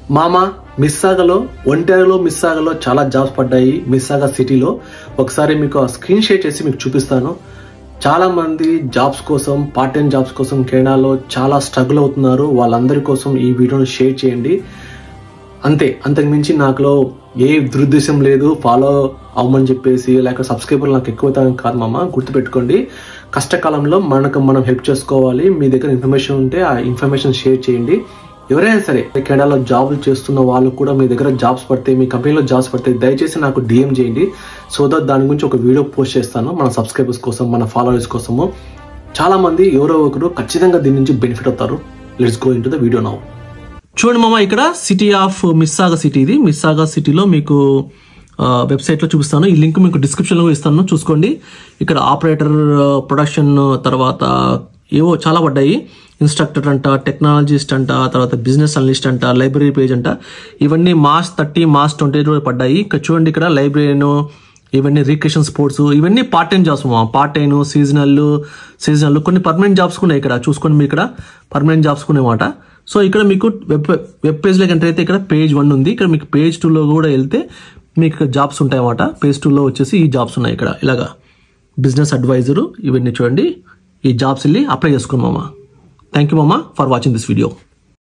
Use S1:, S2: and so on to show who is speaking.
S1: మామ మిస్సాగలో ఒంటరిలో మిస్సాగలో చాలా జాబ్స్ పడ్డాయి మిస్సాగ సిటీలో ఒకసారి మీకు ఆ స్క్రీన్ షేర్ చేసి మీకు చూపిస్తాను చాలా మంది జాబ్స్ కోసం పార్ట్ టైం జాబ్స్ కోసం కెనడాలో చాలా స్ట్రగుల్ అవుతున్నారు వాళ్ళందరి కోసం ఈ వీడియోను షేర్ చేయండి అంతే అంతకు మించి నాకులో ఏ దురుద్దేశం లేదు ఫాలో అవ్వమని చెప్పేసి లేక సబ్స్క్రైబర్ నాకు ఎక్కువ అవుతాను కాదు మామ గుర్తుపెట్టుకోండి కష్టకాలంలో మనకు మనం హెల్ప్ చేసుకోవాలి మీ దగ్గర ఇన్ఫర్మేషన్ ఉంటే ఆ ఇన్ఫర్మేషన్ షేర్ చేయండి ఎవరైనా సరే కెనడాలో జాబులు చేస్తున్న వాళ్ళు కూడా మీ దగ్గర జాబ్స్ పడితే మీ కంపెనీలో జాబ్స్ పడితే దయచేసి నాకు డిఎం చేయండి సో దట్ దాని గురించి ఒక వీడియో పోస్ట్ చేస్తాను మన సబ్స్క్రైబర్స్ కోసం మన ఫాలోవర్స్ కోసము చాలా మంది ఎవరో ఒకరు ఖచ్చితంగా దీని నుంచి బెనిఫిట్ అవుతారు let's go into the video now చూడండి మామ ఇక్కడ సిటీ ఆఫ్ మిస్సాగా సిటీ ఇది మిస్సాగా సిటీలో మీకు వెబ్సైట్లో చూపిస్తాను ఈ లింక్ మీకు డిస్క్రిప్షన్లో ఇస్తాను చూసుకోండి ఇక్కడ ఆపరేటర్ ప్రొడక్షన్ తర్వాత ఏవో చాలా పడ్డాయి ఇన్స్ట్రక్టర్ అంట టెక్నాలజిస్ట్ అంట తర్వాత బిజినెస్ అనలిస్ట్ అంట లైబ్రరీ పేజ్ అంట ఇవన్నీ మాస్ థర్టీ మాస్ ట్వంటీ పడ్డాయి ఇక్కడ చూడండి ఇక్కడ లైబ్రరీను ఇవన్నీ రీక్రియేషన్ స్పోర్ట్స్ ఇవన్నీ part time jobs part time seasonal seasonal కొన్ని పర్మనెంట్ జాబ్స్ కూడా ఇక్కడ చూసుకోండి మీరు ఇక్కడ పర్మనెంట్ జాబ్స్ కూడా మాట సో ఇక్కడ మీకు వెబ్ వెబ్ పేజ్లోకి ఎంటర్ అయితే ఇక్కడ పేజ్ వన్ ఉంది ఇక్కడ మీకు పేజ్ టూలో కూడా వెళ్తే మీకు ఇక్కడ జాబ్స్ ఉంటాయి అన్నమాట పేజ్ టూలో వచ్చేసి ఈ జాబ్స్ ఉన్నాయి ఇక్కడ ఇలాగా బిజినెస్ అడ్వైజరు ఇవన్నీ చూడండి ఈ జాబ్స్ వెళ్ళి అప్లై చేసుకున్నామా థ్యాంక్ యూ మామ ఫర్ వాచింగ్ దిస్ వీడియో